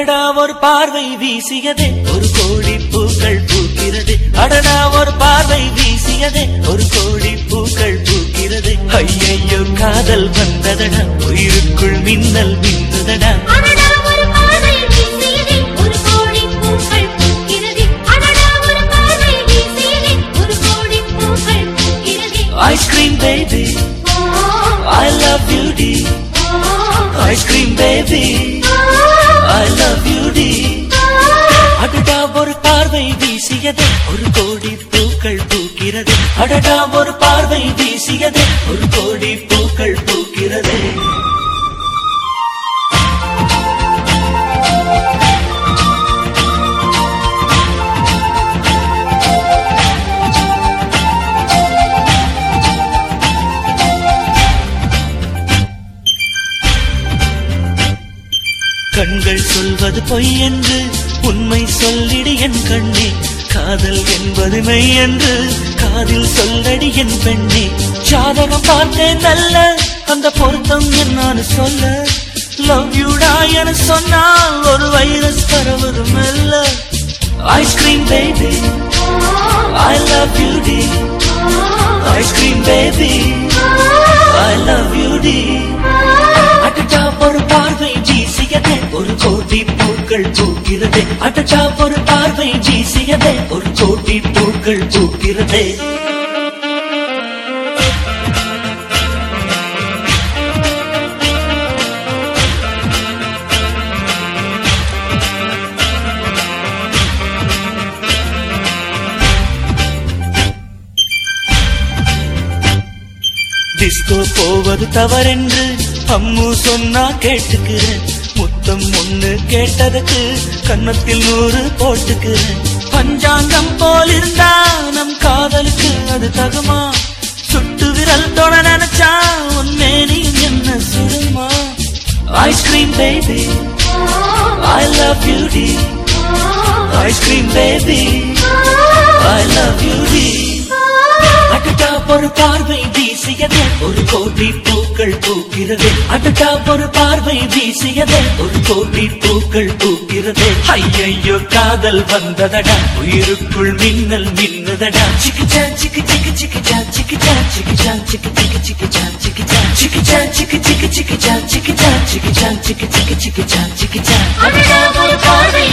அடடா ஒரு பார்வை வீசியதே ஒரு கோடி பூக்கள் பூக்கிறது அடடா ஒரு பார்வை வீசியதே ஒரு கோடி பூக்கள் பூக்கிறது ஐயையோ காதல் வந்ததடா உயிருக்குள் மின்னல் மின்னுதடா அடடா ஒரு பார்வை வீசியதே ஒரு கோடி பூக்கள் பூக்கிறது அடடா ஒரு பார்வை வீசியதே ஒரு கோடி பூக்கள் பூக்கிறது ice cream baby oh I love you டி ice cream baby I love you டி அடடா ஒரு பார்வை வீசியதே ஒரு கோடி பூக்கள் பூக்கிறது அடடா ஒரு பார்வை வீசியதே ஒரு கோடி பூக்கள் பூக்கிறது கண்கள் சொல்வது பொய் என்று உண்மை சொல்லிடு என் கண்ணே காதல் என்பது மெய் என்று காதில் சொல்லடி என் பெண்ணே ஜாதகம் பார்த்தேன் நல்ல அந்த பொருத்தம் என்னான்னு சொல்ல லவ் யூடா என சொன்னால் ஒரு வைரஸ் பரவது மெல்ல ice cream baby I love you டி ice cream baby I love you டி அடடா ஒரு பார்வை வீசியதே ஒரு கோடி பூக்கள் பூக்கிறதே அடடா ஒரு பார்வை வீசியதே ஒரு கோடி பூக்கள் பூக்கிறதே டிஸ்கோ போவது தவறென்று அம்மு சொன்னா கேட்டுக்கிறேன் முத்தம் ஒண்ணு கேட்டதுக்கு கன்னத்தில் நூறு போட்டுக்கிறேன் பஞ்சாங்கம் போல் இருந்தா நம் காதலுக்கு அது தகுமா சுட்டு விரல் தொட நினைச்சா உன் மேனியும் என்ன சுடுமா ice cream baby I love you டி ice cream baby I love you டி அடடா ஒரு பார்வை வீசியதே ஒரு கோடி பூக்கள் பூக்கிறது அடடா ஒரு பார்வை வீசியதே ஒரு கோடி பூக்கள் பூக்கிறது ஐயையோ காதல் வந்ததடா உயிருக்குள் மின்னல் மின்னுதடா சிக்கிச்சா சிக்கு சிக்கு சிக்கிச்சா சிக்கிச்சா சிக்கிச்சா சிக்கு சிக்கு சிக்கிச்சா சிக்கிச்சா சிக்கிச்சா சிக்கு சிக்கு சிக்கிச்சா சிக்கிச்சா சிக்கிச்சா சிக்கு சிக்கு சிக்கிச்சா சிக்கிச்சா அடடா ஒரு பார்வை